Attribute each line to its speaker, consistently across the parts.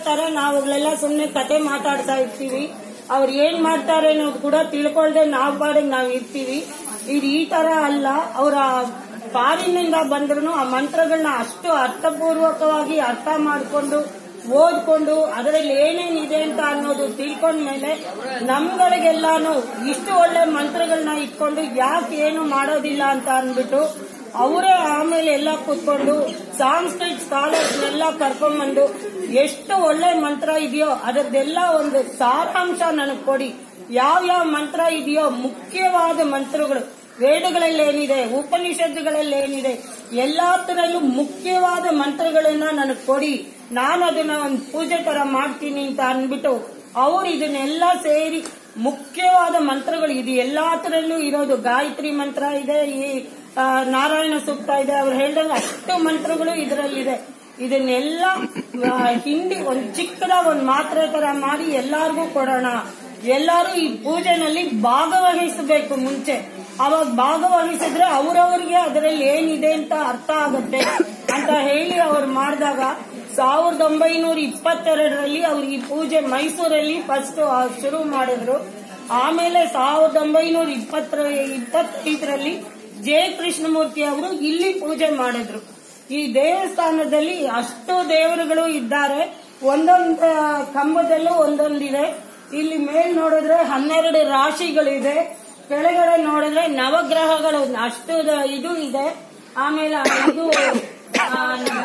Speaker 1: ಬರ್ತಾರೆ ನಾವುಗಳೆಲ್ಲ ಸುಮ್ನೆ ಕತೆ ಮಾತಾಡ್ತಾ ಇರ್ತೀವಿ ಅವ್ರು ಏನ್ ಮಾಡ್ತಾರೆ ಅನ್ನೋದು ಕೂಡ ತಿಳ್ಕೊಳ್ದೆ ನಾವ್ ಪಾಡಿಗೆ ನಾವ್ ಇರ್ತೀವಿ ಇದು ಈ ತರ ಅಲ್ಲ ಅವರ ಪಾರಿನಿಂದ ಬಂದ್ರು ಆ ಮಂತ್ರಗಳನ್ನ ಅಷ್ಟು ಅರ್ಥಪೂರ್ವಕವಾಗಿ ಅರ್ಥ ಮಾಡಿಕೊಂಡು ಓದ್ಕೊಂಡು ಅದರಲ್ಲಿ ಏನೇನಿದೆ ಅಂತ ಅನ್ನೋದು ತಿಳ್ಕೊಂಡ್ಮೇಲೆ ನಮ್ಗಳಿಗೆಲ್ಲಾನು ಇಷ್ಟು ಒಳ್ಳೆ ಮಂತ್ರಗಳನ್ನ ಇಟ್ಕೊಂಡು ಯಾಕೆ ಏನು ಮಾಡೋದಿಲ್ಲ ಅಂತ ಅಂದ್ಬಿಟ್ಟು ಅವರೇ ಆಮೇಲೆ ಎಲ್ಲ ಕೂತ್ಕೊಂಡು ಸಾಂಸ್ಕ್ರಿಟ್ ಸ್ಕಾಲರ್ಸ್ನೆಲ್ಲ ಕರ್ಕೊಂಡ್ಬಂದು ಎಷ್ಟು ಒಳ್ಳೆ ಮಂತ್ರ ಇದೆಯೋ ಅದರದ್ದೆಲ್ಲ ಒಂದು ಸಾರಾಂಶ ನನಗೆ ಕೊಡಿ ಯಾವ ಯಾವ ಮಂತ್ರ ಇದೆಯೋ ಮುಖ್ಯವಾದ ಮಂತ್ರಗಳು ವೇದಗಳಲ್ಲಿ ಏನಿದೆ ಉಪನಿಷತ್ತುಗಳಲ್ಲಿ ಏನಿದೆ ಎಲ್ಲಾ ತರಲ್ಲೂ ಮುಖ್ಯವಾದ ಮಂತ್ರಗಳನ್ನ ನನಗೆ ಕೊಡಿ ನಾನು ಅದನ್ನ ಒಂದು ಪೂಜೆ ತರ ಮಾಡ್ತೀನಿ ಅಂತ ಅನ್ಬಿಟ್ಟು ಅವ್ರು ಇದನ್ನೆಲ್ಲ ಸೇರಿ ಮುಖ್ಯವಾದ ಮಂತ್ರಗಳು ಇದು ಎಲ್ಲಾ ತರಲ್ಲೂ ಇರೋದು ಗಾಯತ್ರಿ ಮಂತ್ರ ಇದೆ ಈ ಆ, ನಾರಾಯಣ ಸೂಕ್ತ ಇದೆ ಅವ್ರು ಹೇಳಿದಾಗ ಅಷ್ಟು ಮಂತ್ರಗಳು ಇದರಲ್ಲಿದೆ ಇದನ್ನೆಲ್ಲ ಆ, ಹಿಂಡಿ ಒಂದು ಚಿಕ್ಕದ ಒಂದು ಮಾತ್ರೆ ತರ ಮಾಡಿ ಎಲ್ಲಾರ್ಗೂ ಕೊಡೋಣ ಎಲ್ಲರೂ ಈ ಪೂಜೆನಲ್ಲಿ ಭಾಗವಹಿಸಬೇಕು ಮುಂಚೆ ಅವಾಗ ಭಾಗವಹಿಸಿದ್ರೆ ಅವರವರಿಗೆ ಅದರಲ್ಲಿ ಏನಿದೆ ಅಂತ ಅರ್ಥ ಆಗುತ್ತೆ ಅಂತ ಹೇಳಿ ಅವ್ರು ಮಾಡಿದಾಗ ಸಾವಿರದ ಒಂಬೈನೂರ ಇಪ್ಪತ್ತೆರಡರಲ್ಲಿ ಅವ್ರು ಈ ಪೂಜೆ ಮೈಸೂರಲ್ಲಿ ಫಸ್ಟ್ ಶುರು ಮಾಡಿದ್ರು ಆಮೇಲೆ ಸಾವಿರದ ಒಂಬೈನೂರ ಇಪ್ಪತ್ತರ ಇಪ್ಪತ್ತೈದರಲ್ಲಿ ಜೆ ಕೃಷ್ಣಮೂರ್ತಿ ಅವರು ಇಲ್ಲಿ ಪೂಜೆ ಮಾಡಿದ್ರು ಈ ದೇವಸ್ಥಾನದಲ್ಲಿ ಅಷ್ಟು ದೇವರುಗಳು ಇದ್ದಾರೆ ಒಂದೊಂದು ಕಂಬದಲ್ಲೂ ಒಂದೊಂದಿದೆ ಇಲ್ಲಿ ಮೇಲ್ ನೋಡಿದ್ರೆ ಹನ್ನೆರಡು ರಾಶಿಗಳಿದೆ ಕೆಳಗಡೆ ನೋಡಿದ್ರೆ ನವಗ್ರಹಗಳು ಅಷ್ಟು ದ- ಇದು ಇದೆ ಆಮೇಲೆ ಇದು ಆ,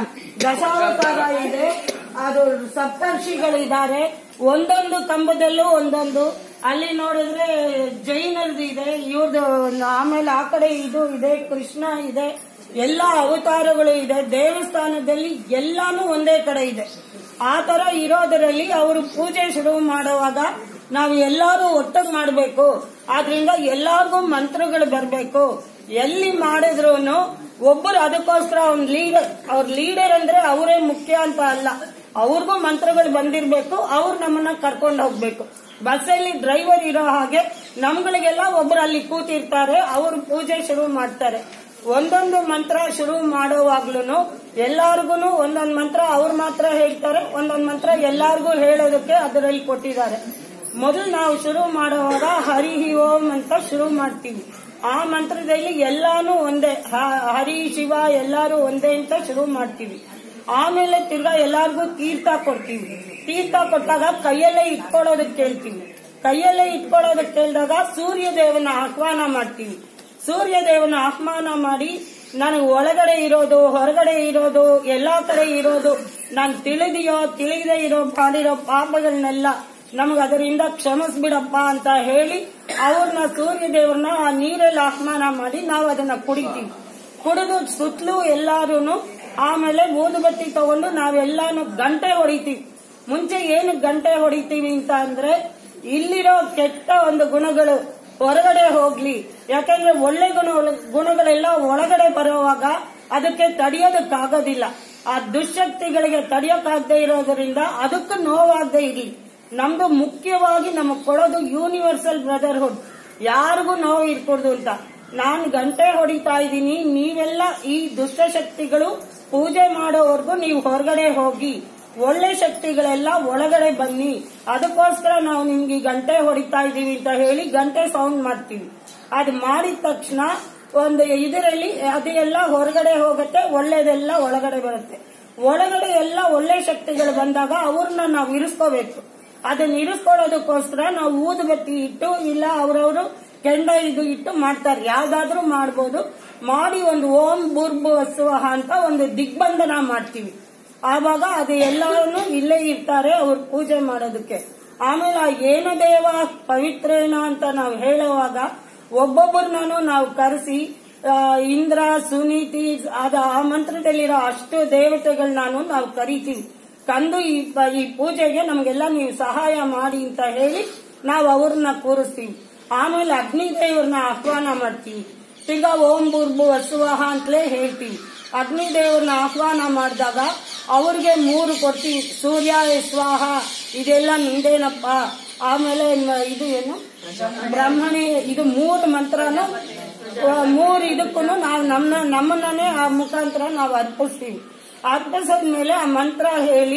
Speaker 1: ದಶಾವತಾರ ಇದೆ ಅದು ಸಪ್ತರ್ಷಿಗಳಿದ್ದಾರೆ ಒಂದೊಂದು ಕಂಬದಲ್ಲೂ ಒಂದೊಂದು ಅಲ್ಲಿ ನೋಡಿದ್ರೆ ಜೈನರದು ಇದೆ ಇವ್ರದ್ದು ಆಮೇಲೆ ಆ ಕಡೆ ಇದು ಇದೆ ಕೃಷ್ಣ ಇದೆ ಎಲ್ಲ ಅವತಾರಗಳು ಇದೆ ದೇವಸ್ಥಾನದಲ್ಲಿ ಎಲ್ಲಾನು ಒಂದೇ ಕಡೆ ಇದೆ ಆ ತರ ಇರೋದರಲ್ಲಿ ಅವರು ಪೂಜೆ ಶುರು ಮಾಡುವಾಗ ನಾವು ಎಲ್ಲರೂ ಒಟ್ಟಿಗೆ ಮಾಡಬೇಕು ಆದ್ರಿಂದ ಎಲ್ಲಾರ್ಗೂ ಮಂತ್ರಗಳು ಬರಬೇಕು ಎಲ್ಲಿ ಮಾಡಿದ್ರು ಒಬ್ಬರು ಅದಕ್ಕೋಸ್ಕರ ಅವ್ನ ಲೀಡರ್ ಅವ್ರ ಲೀಡರ್ ಅಂದ್ರೆ ಅವರೇ ಮುಖ್ಯ ಅಂತ ಅಲ್ಲ ಅವ್ರಿಗೂ ಮಂತ್ರಗಳು ಬಂದಿರ್ಬೇಕು ಅವ್ರು ನಮ್ಮನ್ನ ಕರ್ಕೊಂಡು ಹೋಗ್ಬೇಕು ಬಸ್ಸಲ್ಲಿ ಡ್ರೈವರ್ ಇರೋ ಹಾಗೆ ನಮ್ಗಳಿಗೆಲ್ಲ ಒಬ್ರು ಅಲ್ಲಿ ಕೂತಿರ್ತಾರೆ ಅವರು ಪೂಜೆ ಶುರು ಮಾಡ್ತಾರೆ ಒಂದೊಂದು ಮಂತ್ರ ಶುರು ಮಾಡುವಾಗ್ಲೂ ಎಲ್ಲಾರ್ಗು ಒಂದೊಂದು ಮಂತ್ರ ಅವ್ರು ಮಾತ್ರ ಹೇಳ್ತಾರೆ ಒಂದೊಂದು ಮಂತ್ರ ಎಲ್ಲಾರ್ಗೂ ಹೇಳೋದಕ್ಕೆ ಅದರಲ್ಲಿ ಕೊಟ್ಟಿದ್ದಾರೆ ಮೊದಲು ನಾವು ಶುರು ಮಾಡುವಾಗ ಹರಿ ಓಂ ಅಂತ ಶುರು ಮಾಡ್ತೀವಿ ಆ ಮಂತ್ರದಲ್ಲಿ ಎಲ್ಲಾನು ಒಂದೇ ಹ- ಹರಿ ಶಿವ ಎಲ್ಲಾರು ಒಂದೇ ಅಂತ ಶುರು ಮಾಡ್ತೀವಿ ಆಮೇಲೆ ತಿರ್ಗಾ ಎಲ್ಲಾರ್ಗೂ ತೀರ್ಥ ಕೊಡ್ತೀವಿ ತೀರ್ಥ ಕೊಟ್ಟಾಗ ಕೈಯಲ್ಲೇ ಇಟ್ಕೊಳ್ಳೋದಕ್ಕೆ ಕೇಳ್ತೀವಿ ಕೈಯಲ್ಲೇ ಇಟ್ಕೊಳ್ಳೋದಕ್ಕೆ ಕೇಳಿದಾಗ ಸೂರ್ಯ ದೇವನ ಆಹ್ವಾನ ಮಾಡ್ತೀವಿ ಸೂರ್ಯ ದೇವನ ಆಹ್ವಾನ ಮಾಡಿ ನನಗೆ ಒಳಗಡೆ ಇರೋದು ಹೊರಗಡೆ ಇರೋದು ಎಲ್ಲಾ ಕಡೆ ಇರೋದು ನಾನು ತಿಳಿದೆಯೋ ತಿಳಿದೇ ಇರೋ ಮಾಡಿರೋ ಪಾಪಗಳನ್ನೆಲ್ಲ ನಮ್ಗೆ ಅದರಿಂದ ಕ್ಷಮಿಸ್ಬಿಡಪ್ಪ ಅಂತ ಹೇಳಿ ಅವ್ರನ್ನ ಸೂರ್ಯ ದೇವ್ರನ್ನ ಆ ನೀರಲ್ಲಿ ಆಹ್ವಾನ ಮಾಡಿ ನಾವು ಅದನ್ನ ಕುಡಿತೀವಿ ಕುಡಿದು ಸುತ್ತಲೂ ಎಲ್ಲಾರು ಆಮೇಲೆ ಊದುಬತ್ತಿ ತಗೊಂಡು ನಾವೆಲ್ಲಾನು ಗಂಟೆ ಹೊಡಿತೀವಿ ಮುಂಚೆ ಏನು ಗಂಟೆ ಹೊಡಿತೀವಿ ಅಂತ ಅಂದ್ರೆ ಇಲ್ಲಿರೋ ಕೆಟ್ಟ ಒಂದು ಗುಣಗಳು ಹೊರಗಡೆ ಹೋಗ್ಲಿ ಯಾಕಂದ್ರೆ ಒಳ್ಳೆ ಗುಣ ಗುಣಗಳೆಲ್ಲ ಒಳಗಡೆ ಬರುವಾಗ ಅದಕ್ಕೆ ತಡೆಯೋದಕ್ಕಾಗೋದಿಲ್ಲ ಆ ದುಶ್ಶಕ್ತಿಗಳಿಗೆ ತಡೆಯೋಕ್ಕಾಗದೆ ಇರೋದ್ರಿಂದ ಅದಕ್ಕೂ ನೋವಾಗದೆ ಇರ್ಲಿ ನಮ್ದು ಮುಖ್ಯವಾಗಿ ನಮಗ್ ಕೊಡೋದು ಯೂನಿವರ್ಸಲ್ ಬ್ರದರ್ಹುಡ್ ಯಾರಿಗೂ ನೋವು ಇರ್ಕೊಡ್ದು ಅಂತ ನಾನ್ ಗಂಟೆ ಹೊಡಿತಾ ಇದ್ದೀನಿ ನೀವೆಲ್ಲ ಈ ದುಷ್ಟಶಕ್ತಿಗಳು ಪೂಜೆ ಮಾಡೋವರೆಗೂ ನೀವು ಹೊರಗಡೆ ಹೋಗಿ ಒಳ್ಳೆ ಶಕ್ತಿಗಳೆಲ್ಲ ಒಳಗಡೆ ಬನ್ನಿ ಅದಕ್ಕೋಸ್ಕರ ನಾವು ನಿಮ್ಗೆ ಈ ಗಂಟೆ ಹೊಡಿತಾ ಇದೀವಿ ಅಂತ ಹೇಳಿ ಗಂಟೆ ಸೌಂಡ್ ಮಾಡ್ತೀವಿ ಅದು ಮಾಡಿದ ತಕ್ಷಣ ಒಂದು ಇದರಲ್ಲಿ ಅದೆಲ್ಲ ಹೊರಗಡೆ ಹೋಗುತ್ತೆ ಒಳ್ಳೇದೆಲ್ಲ ಒಳಗಡೆ ಬರುತ್ತೆ ಒಳಗಡೆ ಎಲ್ಲ ಒಳ್ಳೆ ಶಕ್ತಿಗಳು ಬಂದಾಗ ಅವ್ರನ್ನ ನಾವು ಇರಿಸ್ಕೋಬೇಕು ಅದನ್ನ ಇರಿಸ್ಕೊಳ್ಳೋದಕ್ಕೋಸ್ಕರ ನಾವು ಊದುಬತ್ತಿ ಇಟ್ಟು ಇಲ್ಲ ಅವರವರು ಕೆಂಡ ಇದು ಇಟ್ಟು ಮಾಡ್ತಾರೆ ಯಾವ್ದಾದ್ರೂ ಮಾಡ್ಬೋದು ಮಾಡಿ ಒಂದು ಓಂ ಬೂರ್ಬು ವಸುವಹ ಅಂತ ಒಂದು ದಿಗ್ಬಂಧನ ಮಾಡ್ತೀವಿ ಆವಾಗ ಅದು ಎಲ್ಲರನ್ನು ಇಲ್ಲೇ ಇರ್ತಾರೆ ಅವ್ರು ಪೂಜೆ ಮಾಡೋದಕ್ಕೆ ಆಮೇಲೆ ಆ ಏನ ದೇವ ಪವಿತ್ರೇನ ಅಂತ ನಾವು ಹೇಳುವಾಗ ಒಬ್ಬೊಬ್ಬರನ್ನು ನಾವು ಕರೆಸಿ ಇಂದ್ರ ಸುನೀತಿ ಅದ ಆ ಮಂತ್ರದಲ್ಲಿರೋ ಅಷ್ಟು ದೇವತೆಗಳನ್ನ ನಾವು ಕರಿತೀವಿ ಕಂದು ಈ ಪ- ಈ ಪೂಜೆಗೆ ನಮ್ಗೆಲ್ಲ ನೀವು ಸಹಾಯ ಮಾಡಿ ಅಂತ ಹೇಳಿ ನಾವು ಅವ್ರನ್ನ ಕೂರಿಸ್ತೀವಿ ಆಮೇಲೆ ಅಗ್ನಿ ದೇವ್ರನ್ನ ಆಹ್ವಾನ ಮಾಡ್ತೀವಿ ತಿರ್ಗಾ ಓಂ ಬುರ್ಬು ವಸುವಹ ಅಂತಲೇ ಹೇಳ್ತೀವಿ ಅಗ್ನಿ ದೇವ್ರನ್ನ ಆಹ್ವಾನ ಮಾಡಿದಾಗ ಅವ್ರಿಗೆ ಮೂರು ಕೊಡ್ತೀವಿ ಸೂರ್ಯ ಸ್ವಾಹ ಇದೆಲ್ಲ ನಿಂದೇನಪ್ಪ ಆಮೇಲೆ ಮ- ಇದು ಏನು ಬ್ರಹ್ಮಣಿ ಇದು ಮೂರು ಮಂತ್ರನು ಆ, ಮೂರು ಇದಕ್ಕೂ ನಾವು ನಮ್ಮ ನಮ್ಮನ್ನೇ ಆ ಮುಖಾಂತರ ನಾವು ಅರ್ಪಿಸ್ತೀವಿ ಅರ್ಪಿಸಿದ್ಮೇಲೆ ಆ ಮಂತ್ರ ಹೇಳಿ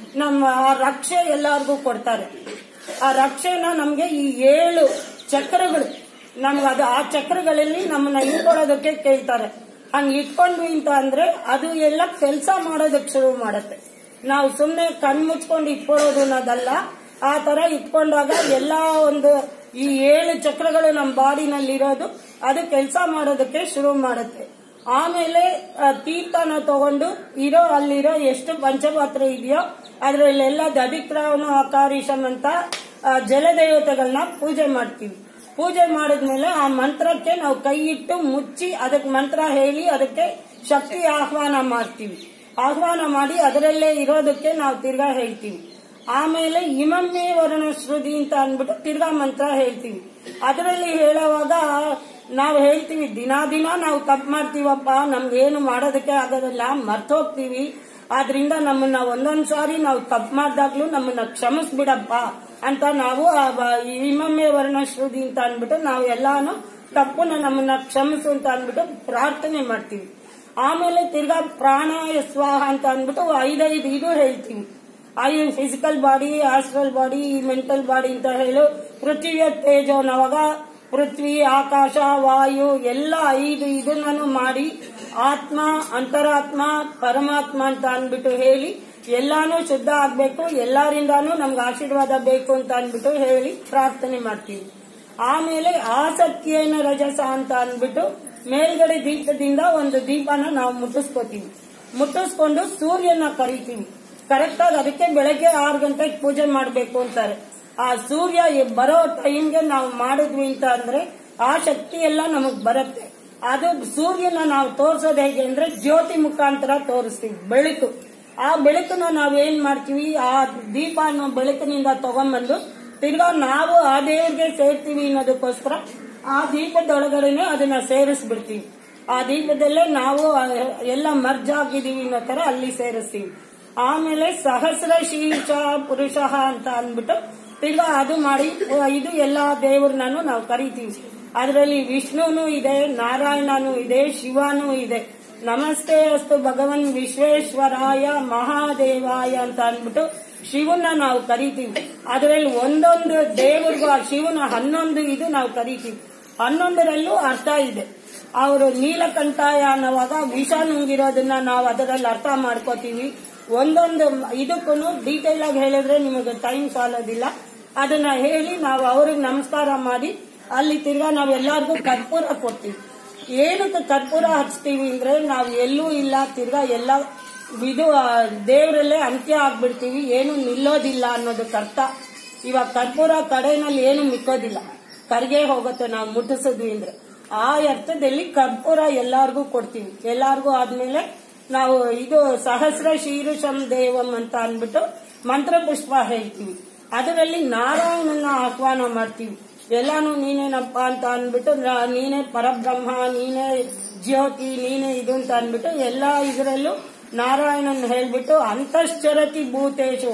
Speaker 1: ನಮ್ಮ ಆ ರಕ್ಷೆ ಎಲ್ಲಾರ್ಗೂ ಕೊಡ್ತಾರೆ ಆ ರಕ್ಷೆನ ನಮ್ಗೆ ಈ ಏಳು ಚಕ್ರಗಳು ನಮ್ಗೆ ಅದು ಆ ಚಕ್ರಗಳಲ್ಲಿ ನಮ್ಮನ್ನ ಇಟ್ಕೊಳ್ಳೋದಕ್ಕೆ ಕೇಳ್ತಾರೆ ಹಂಗ್ ಇಟ್ಕೊಂಡ್ವಿ ಅಂತ ಅಂದ್ರೆ ಅದು ಎಲ್ಲ ಕೆಲಸ ಮಾಡೋದಕ್ಕೆ ಶುರು ಮಾಡುತ್ತೆ ನಾವು ಸುಮ್ನೆ ಕಣ್ ಮುಚ್ಕೊಂಡು ಇಟ್ಕೊಳ್ಳೋದು ಅನ್ನೋದಲ್ಲ ಆ ತರ ಇಟ್ಕೊಂಡಾಗ ಎಲ್ಲಾ ಒಂದು ಈ ಏಳು ಚಕ್ರಗಳು ನಮ್ಮ ಬಾಡಿನಲ್ಲಿ ಇರೋದು ಅದು ಕೆಲಸ ಮಾಡೋದಕ್ಕೆ ಶುರು ಮಾಡುತ್ತೆ ಆಮೇಲೆ ಆ, ತೀರ್ಥನ ತಗೊಂಡು ಇರೋ ಅಲ್ಲಿರೋ ಎಷ್ಟು ಪಂಚಪಾತ್ರ ಇದೆಯೋ ಅದ್ರಲ್ಲೆಲ್ಲ ದಧಿಕ್ರಾವಣ ಅಕಾರೀಶಂ ಅಂತ ಆ, ಜಲದೇವತೆಗಳನ್ನ ಪೂಜೆ ಮಾಡ್ತೀವಿ ಪೂಜೆ ಮಾಡಿದ್ಮೇಲೆ ಆ ಮಂತ್ರಕ್ಕೆ ನಾವು ಕೈ ಇಟ್ಟು ಮುಚ್ಚಿ ಅದಕ್ಕೆ ಮಂತ್ರ ಹೇಳಿ ಅದಕ್ಕೆ ಶಕ್ತಿ ಆಹ್ವಾನ ಮಾಡ್ತೀವಿ ಆಹ್ವಾನ ಮಾಡಿ ಅದರಲ್ಲೇ ಇರೋದಕ್ಕೆ ನಾವು ತಿರ್ಗಾ ಹೇಳ್ತೀವಿ ಆಮೇಲೆ ಇಮಮ್ಮೆ ವರ್ಣ ಶ್ರುತಿ ಅಂತ ಅಂದ್ಬಿಟ್ಟು ತಿರ್ಗಾ ಮಂತ್ರ ಹೇಳ್ತೀವಿ ಅದರಲ್ಲಿ ಹೇಳುವಾಗ ನಾವು ಹೇಳ್ತೀವಿ ದಿನಾ ದಿನ ನಾವು ತಪ್ಪು ಮಾಡ್ತೀವಪ್ಪ ನಮ್ಗೇನು ಮಾಡೋದಕ್ಕೆ ಆಗೋದಿಲ್ಲ ಮರ್ತೋಗ್ತೀವಿ ಆದ್ರಿಂದ ನಮ್ಮನ್ನ ಒಂದೊಂದ್ ಸಾರಿ ನಾವು ತಪ್ಪು ಮಾಡ್ದಾಗ್ಲೂ ನಮ್ಮನ್ನ ಕ್ಷಮಿಸ್ಬಿಡಪ್ಪ ಅಂತ ನಾವು ಆ ಬ- ಇಮಮ್ಮೆ ವರ್ಣ ಶ್ರುತಿ ಅಂತ ಅಂದ್ಬಿಟ್ಟು ನಾವು ಎಲ್ಲಾನು ತಪ್ಪನ್ನ ನಮ್ಮನ್ನ ಕ್ಷಮಿಸು ಅಂತ ಅಂದ್ಬಿಟ್ಟು ಪ್ರಾರ್ಥನೆ ಮಾಡ್ತೀವಿ ಆಮೇಲೆ ತಿರ್ಗಾ ಪ್ರಾಣಾಯ ಸ್ವಾಹ ಅಂತ ಅಂದ್ಬಿಟ್ಟು ಐದೈದು ಇದು ಹೇಳ್ತೀವಿ ಐದು physical body astral body mental body ಅಂತ ಹೇಳು ಪೃಥ್ವಿಯ ತೇಜೋ ನವಾಗ ಪೃಥ್ವಿ ಆಕಾಶ ವಾಯು ಎಲ್ಲ ಐದು ಇದನ್ನು ಮಾಡಿ ಆತ್ಮ ಅಂತರಾತ್ಮ ಪರಮಾತ್ಮ ಅಂತ ಅಂದ್ಬಿಟ್ಟು ಹೇಳಿ ಎಲ್ಲಾನು ಶುದ್ಧ ಆಗ್ಬೇಕು ಎಲ್ಲರಿಂದಾನು ನಮ್ಗೆ ಆಶೀರ್ವಾದ ಬೇಕು ಅಂತ ಅಂದ್ಬಿಟ್ಟು ಹೇಳಿ ಪ್ರಾರ್ಥನೆ ಮಾಡ್ತೀವಿ ಆಮೇಲೆ ಆಸಕ್ತಿಯೇನ ರಜಸ ಅಂತ ಅಂದ್ಬಿಟ್ಟು ಮೇಲ್ಗಡೆ ದೀಪದಿಂದ ಒಂದು ದೀಪನ ನಾವು ಮುಟ್ಟಿಸ್ಕೋತೀವಿ ಮುಟ್ಟಿಸ್ಕೊಂಡು ಸೂರ್ಯನ ಕರಿತೀವಿ ಕರೆಕ್ಟ್ ಆಗಿ ಅದಕ್ಕೆ ಬೆಳಗ್ಗೆ ಆರು ಗಂಟೆಗೆ ಪೂಜೆ ಮಾಡಬೇಕು ಅಂತಾರೆ ಆ ಸೂರ್ಯ ಎ- ಬರೋ ಟೈಮ್ಗೆ ನಾವು ಮಾಡಿದ್ವಿ ಅಂತ ಅಂದ್ರೆ ಆ ಶಕ್ತಿ ಎಲ್ಲ ನಮಗ್ ಬರುತ್ತೆ ಅದು ಸೂರ್ಯನ ನಾವು ತೋರ್ಸೋದು ಹೇಗೆ ಅಂದ್ರೆ ಜ್ಯೋತಿ ಮುಖಾಂತರ ತೋರಿಸ್ತೀವಿ ಬೆಳಕು ಆ ಬೆಳಕನ್ನ ನಾವೇನ್ ಮಾಡ್ತೀವಿ ಆ ದೀಪ ಅನ್ನೋ ಬೆಳಕಿನಿಂದ ತಗೊಂಡ್ಬಂದು ತಿರ್ಗಾ ನಾವು ಆ ದೇವ್ರಿಗೆ ಸೇರ್ತೀವಿ ಅನ್ನೋದಕ್ಕೋಸ್ಕರ ಆ ದೀಪದೊಳಗಡೆನೆ ಅದನ್ನ ಸೇರಿಸ್ಬಿಡ್ತೀವಿ ಆ ದೀಪದಲ್ಲೇ ನಾವು ಆ ಎಲ್ಲ ಮರ್ಜ್ ಆಗಿದೀವಿ ಅನ್ನೋ ತರ ಅಲ್ಲಿ ಸೇರಿಸ್ತೀವಿ ಆಮೇಲೆ ಸಹಸ್ರ ಶೀರ್ಷ ಪುರುಷ ಅಂತ ಅಂದ್ಬಿಟ್ಟು ತಿರ್ಗಾ ಅದು ಮಾಡಿ ಆ, ಇದು ಎಲ್ಲಾ ದೇವ್ರನ್ನೂ ನಾವು ಕರಿತೀವಿ ಅದರಲ್ಲಿ ವಿಷ್ಣುನು ಇದೆ ನಾರಾಯಣನು ಇದೆ ಶಿವನೂ ಇದೆ ನಮಸ್ತೆ ಅಸ್ತು ಭಗವನ್ ವಿಶ್ವೇಶ್ವರಾಯ ಮಹಾದೇವಾಯ ಅಂತ ಅಂದ್ಬಿಟ್ಟು ಶಿವನ ನಾವು ಕರಿತೀವಿ ಅದರಲ್ಲಿ ಒಂದೊಂದು ದೇವರಿಗೂ ಆ ಶಿವನ ಹನ್ನೊಂದು ಇದು ನಾವು ಕರಿತೀವಿ ಹನ್ನೊಂದರಲ್ಲೂ ಅರ್ಥ ಇದೆ ಅವರು ನೀಲಕಂಠಾಯ ಅನ್ನುವಾಗ ವಿಷ ನುಂಗಿರೋದನ್ನ ನಾವು ಅದರಲ್ಲಿ ಅರ್ಥ ಮಾಡ್ಕೋತೀವಿ ಒಂದೊಂದು ಇದಕ್ಕೂ ಡೀಟೇಲ್ ಆಗಿ ಹೇಳಿದ್ರೆ ನಿಮಗೆ ಟೈಮ್ ಸಾಲೋದಿಲ್ಲ ಅದನ್ನ ಹೇಳಿ ನಾವು ಅವ್ರಿಗೆ ನಮಸ್ಕಾರ ಮಾಡಿ ಅಲ್ಲಿ ತಿರ್ಗಾ ನಾವು ಎಲ್ಲಾರ್ಗೂ ಕರ್ಪೂರ ಕೊಡ್ತೀವಿ ಏನಕ್ಕೆ ಕರ್ಪೂರ ಹಚ್ತೀವಿ ಅಂದ್ರೆ ನಾವು ಎಲ್ಲೂ ಇಲ್ಲ ತಿರ್ಗಾ ಎಲ್ಲ ಇದು ಆ, ದೇವರಲ್ಲೇ ಅಂತ್ಯ ಆಗ್ಬಿಡ್ತೀವಿ ಏನು ನಿಲ್ಲೋದಿಲ್ಲ ಅನ್ನೋದಕ್ಕೆ ಅರ್ಥ ಇವಾಗ ಕರ್ಪೂರ ಕಡೆನಲ್ಲಿ ಏನು ಮಿಕ್ಕೋದಿಲ್ಲ ಕರ್ಗೆ ಹೋಗುತ್ತೆ ನಾವು ಮುಟ್ಟಿಸಿದ್ವಿ ಅಂದ್ರೆ ಆ ಅರ್ಥದಲ್ಲಿ ಕರ್ಪೂರ ಎಲ್ಲಾರ್ಗೂ ಕೊಡ್ತೀವಿ ಎಲ್ಲಾರ್ಗೂ ಆದ್ಮೇಲೆ ನಾವು ಇದು ಸಹಸ್ರ ಶೀರುಷಂ ದೇವಂ ಅಂತ ಅಂದ್ಬಿಟ್ಟು ಮಂತ್ರ ಪುಷ್ಪ ಹೇಳ್ತೀವಿ ಅದರಲ್ಲಿ ನಾರಾಯಣನ ಆಹ್ವಾನ ಮಾಡ್ತೀವಿ ಎಲ್ಲಾನು ನೀನೇನಪ್ಪ ಅಂತ ಅಂದ್ಬಿಟ್ಟು ನ- ನೀನೇ ಪರಬ್ರಹ್ಮ ನೀನೇ ಜ್ಯೋತಿ ನೀನೇ ಇದು ಅಂತ ಅಂದ್ಬಿಟ್ಟು ಎಲ್ಲಾ ಇದರಲ್ಲೂ ನಾರಾಯಣನ್ ಹೇಳ್ಬಿಟ್ಟು ಅಂತಶ್ಚರತಿ ಭೂತೇಶು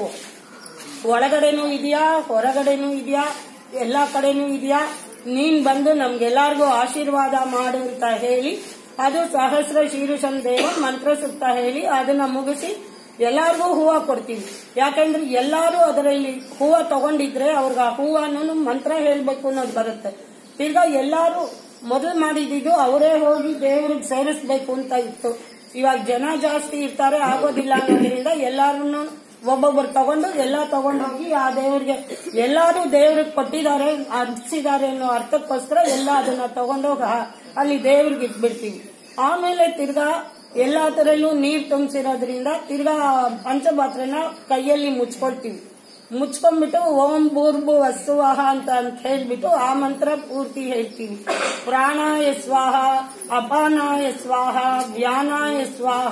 Speaker 1: ಒಳಗಡೆನೂ ಇದೆಯಾ ಹೊರಗಡೆನೂ ಇದೆಯಾ ಎಲ್ಲಾ ಕಡೆನೂ ಇದೆಯಾ ನೀನ್ ಬಂದು ನಮ್ಗೆಲ್ಲಾರ್ಗೂ ಆಶೀರ್ವಾದ ಮಾಡು ಅಂತ ಹೇಳಿ ಅದು ಸಹಸ್ರ ಶೀರುಷಂ ದೇವ ಮಂತ್ರ ಸುತ್ತ ಹೇಳಿ ಅದನ್ನ ಮುಗಿಸಿ ಎಲ್ಲಾರ್ಗೂ ಹೂವ ಕೊಡ್ತೀವಿ ಯಾಕಂದ್ರೆ ಎಲ್ಲಾರು ಅದರಲ್ಲಿ ಹೂವ ತಗೊಂಡಿದ್ರೆ ಅವ್ರಿಗೆ ಆ ಹೂವನ್ನು ಮಂತ್ರ ಹೇಳ್ಬೇಕು ಅನ್ನೋದು ಬರುತ್ತೆ ತಿರ್ಗಾ ಎಲ್ಲಾರು ಮೊದಲು ಮಾಡಿದ್ದು ಅವರೇ ಹೋಗಿ ದೇವ್ರಿಗೆ ಸೇರಿಸ್ಬೇಕು ಅಂತ ಇತ್ತು ಇವಾಗ ಜನ ಜಾಸ್ತಿ ಇರ್ತಾರೆ ಆಗೋದಿಲ್ಲ ಅನ್ನೋದ್ರಿಂದ ಎಲ್ಲಾರನ್ನು ಒಬ್ಬೊಬ್ಬರು ತಗೊಂಡು ಎಲ್ಲ ತಗೊಂಡೋಗಿ ಆ ದೇವ್ರಿಗೆ ಎಲ್ಲಾರು ದೇವ್ರಿಗೆ ಕೊಟ್ಟಿದ್ದಾರೆ ಅರ್ಪಿಸಿದ್ದಾರೆ ಅನ್ನೋ ಅರ್ಥಕ್ಕೋಸ್ಕರ ಎಲ್ಲ ಅದನ್ನ ತಗೊಂಡೋಗ ಅಲ್ಲಿ ದೇವ್ರಿಗೆ ಇಟ್ಬಿಡ್ತೀವಿ ಆಮೇಲೆ ತಿರ್ಗಾ ಎಲ್ಲಾ ತರಲ್ಲೂ ನೀರ್ ತುಂಬಿಸಿರೋದ್ರಿಂದ ತಿರ್ಗಾ ಪಂಚಪಾತ್ರೆನ ಕೈಯಲ್ಲಿ ಮುಚ್ಕೊಳ್ತೀವಿ ಮುಚ್ಕೊಂಡ್ಬಿಟ್ಟು ಓಂ ಭೂರ್ಭು ವಸ್ತುವಾಹ ಅಂತ ಅಂತ ಹೇಳ್ಬಿಟ್ಟು ಆ ಮಂತ್ರ ಪೂರ್ತಿ ಹೇಳ್ತೀವಿ ಪ್ರಾಣಾಯ ಸ್ವಾಹ ಅಪಾನಾಯ ಸ್ವಾಹ ವ್ಯಾನಾಯ ಸ್ವಾಹ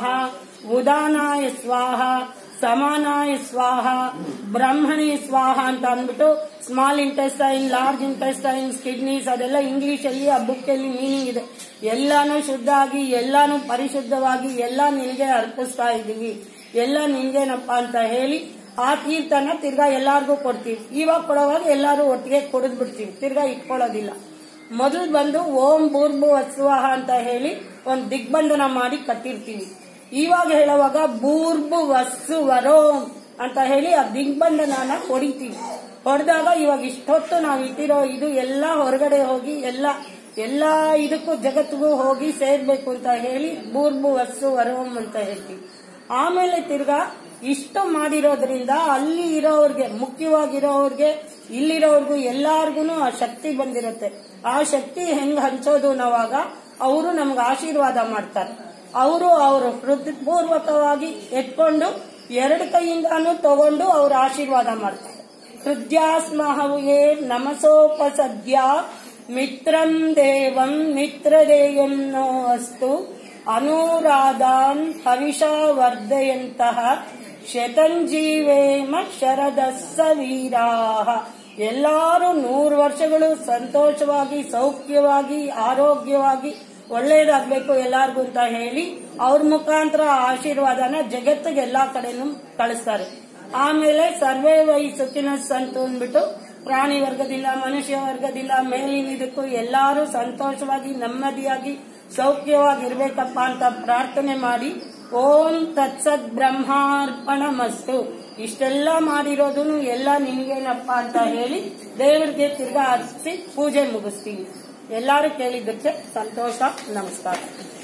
Speaker 1: ಉದಾನಾಯ ಸ್ವಾಹ ಸಮಾನಾಯ ಸ್ವಾಹ ಬ್ರಹ್ಮಣಿ ಸ್ವಾಹ ಅಂತ ಅಂದ್ಬಿಟ್ಟು small intestine large intestines kidneys ಅದೆಲ್ಲ ಇಂಗ್ಲಿಷ್ ಅಲ್ಲಿ ಆ ಬುಕ್ ಅಲ್ಲಿ ಮೀನಿಂಗ್ ಇದೆ ಎಲ್ಲಾನು ಶುದ್ಧ ಆಗಿ ಎಲ್ಲಾನು ಪರಿಶುದ್ಧವಾಗಿ ಎಲ್ಲ ನಿನಗೆ ಅರ್ಪಿಸ್ತಾ ಇದೀವಿ ಎಲ್ಲ ನಿನ್ಗೇನಪ್ಪ ಅಂತ ಹೇಳಿ ಆ ತೀರ್ಥನ ತಿರ್ಗಾ ಎಲ್ಲಾರ್ಗೂ ಕೊಡ್ತೀವಿ ಇವಾಗ ಕೊಡುವಾಗ ಎಲ್ಲಾರು ಒಟ್ಟಿಗೆ ಕುಡಿದ್ ಬಿಡ್ತೀವಿ ತಿರ್ಗಾ ಇಟ್ಕೊಳ್ಳೋದಿಲ್ಲ ಮೊದಲು ಬಂದು ಓಂ ಭೂರ್ಭು ವತ್ಸುವಾಹ ಅಂತ ಹೇಳಿ ಒಂದ್ ದಿಗ್ಬಂಧನ ಮಾಡಿ ಕಟ್ಟಿರ್ತೀವಿ ಇವಾಗ ಹೇಳುವಾಗ ಭೂರ್ಭು ವಸ್ಸು ವರೋಂ ಅಂತ ಹೇಳಿ ಆ ದಿಗ್ಬಂಧನನ ಹೊಡಿತೀವಿ ಹೊಡೆದಾಗ ಇವಾಗ ಇಷ್ಟೊತ್ತು ನಾವು ಇಟ್ಟಿರೋ ಇದು ಎಲ್ಲ ಹೊರಗಡೆ ಹೋಗಿ ಎಲ್ಲ ಎಲ್ಲ ಇದಕ್ಕೂ ಜಗತ್ತಿಗೂ ಹೋಗಿ ಸೇರ್ಬೇಕು ಅಂತ ಹೇಳಿ ಬೂರ್ಬು ವಸ್ಸು ವರವಂ ಅಂತ ಹೇಳ್ತೀವಿ ಆಮೇಲೆ ತಿರ್ಗಾ ಇಷ್ಟು ಮಾಡಿರೋದ್ರಿಂದ ಅಲ್ಲಿ ಇರೋವ್ರಿಗೆ ಮುಖ್ಯವಾಗಿರೋವ್ರಿಗೆ ಇಲ್ಲಿರೋರ್ಗು ಎಲ್ಲಾರ್ಗು ಆ ಶಕ್ತಿ ಬಂದಿರುತ್ತೆ ಆ ಶಕ್ತಿ ಹೆಂಗ್ ಹಂಚೋದು ನಾವಾಗ ಅವರು ನಮ್ಗೆ ಆಶೀರ್ವಾದ ಮಾಡ್ತಾರೆ ಅವರು ಅವರು ಹೃದಯಪೂರ್ವಕವಾಗಿ ಎತ್ಕೊಂಡು ಎರಡು ಕೈಯಿಂದಾನು ತಗೊಂಡು ಅವ್ರು ಆಶೀರ್ವಾದ ಮಾಡ್ತಾರೆ ಹೃದಯಾಸ್ಮಹವೇ ನಮಸೋಪಸದ್ಯ ಮಿತ್ರಂ ದೇವಂ ಮಿತ್ರದೇಯಂ ನೋ ಅಸ್ತು ಅನುರಾಧಾನ್ ಹವಿಷಾ ವರ್ಧಯಂತಹ ಶತಂಜೀವೇಮ ಶರದಸ್ಸ ವೀರಾಹ ಎಲ್ಲಾರು ನೂರು ವರ್ಷಗಳು ಸಂತೋಷವಾಗಿ ಸೌಖ್ಯವಾಗಿ ಆರೋಗ್ಯವಾಗಿ ಒಳ್ಳೇದಾಗ್ಬೇಕು ಎಲ್ಲಾರ್ಗು ಅಂತ ಹೇಳಿ ಅವ್ರ ಮುಖಾಂತರ ಆಶೀರ್ವಾದನ ಜಗತ್ತಿಗೆ ಎಲ್ಲಾ ಕಡೆನೂ ಕಳಿಸ್ತಾರೆ ಆಮೇಲೆ ಸರ್ವೇ ವೈ ಸುಖಿನ ಸಂತು ಅಂದ್ಬಿಟ್ಟು ಪ್ರಾಣಿ ವರ್ಗದಿಂದ ಮನುಷ್ಯ ವರ್ಗದಿಂದ ಮೇಲಿನ ಇದಕ್ಕೂ ಎಲ್ಲಾರು ಸಂತೋಷವಾಗಿ ನೆಮ್ಮದಿಯಾಗಿ ಸೌಖ್ಯವಾಗಿರ್ಬೇಕಪ್ಪ ಅಂತ ಪ್ರಾರ್ಥನೆ ಮಾಡಿ ಓಂ ತತ್ಸತ್ ಬ್ರಹ್ಮಾರ್ಪಣ ಮಸ್ತು ಇಷ್ಟೆಲ್ಲ ಮಾಡಿರೋದು ಎಲ್ಲ ನಿನ್ಗೇನಪ್ಪ ಅಂತ ಹೇಳಿ ದೇವರಿಗೆ ತಿರ್ಗಾ ಹರಿಸಿ ಪೂಜೆ ಮುಗಿಸ್ತೀವಿ ಎಲ್ಲಾರು ಕೇಳಿದ್ದಕ್ಕೆ ಸಂತೋಷ ನಮಸ್ಕಾರ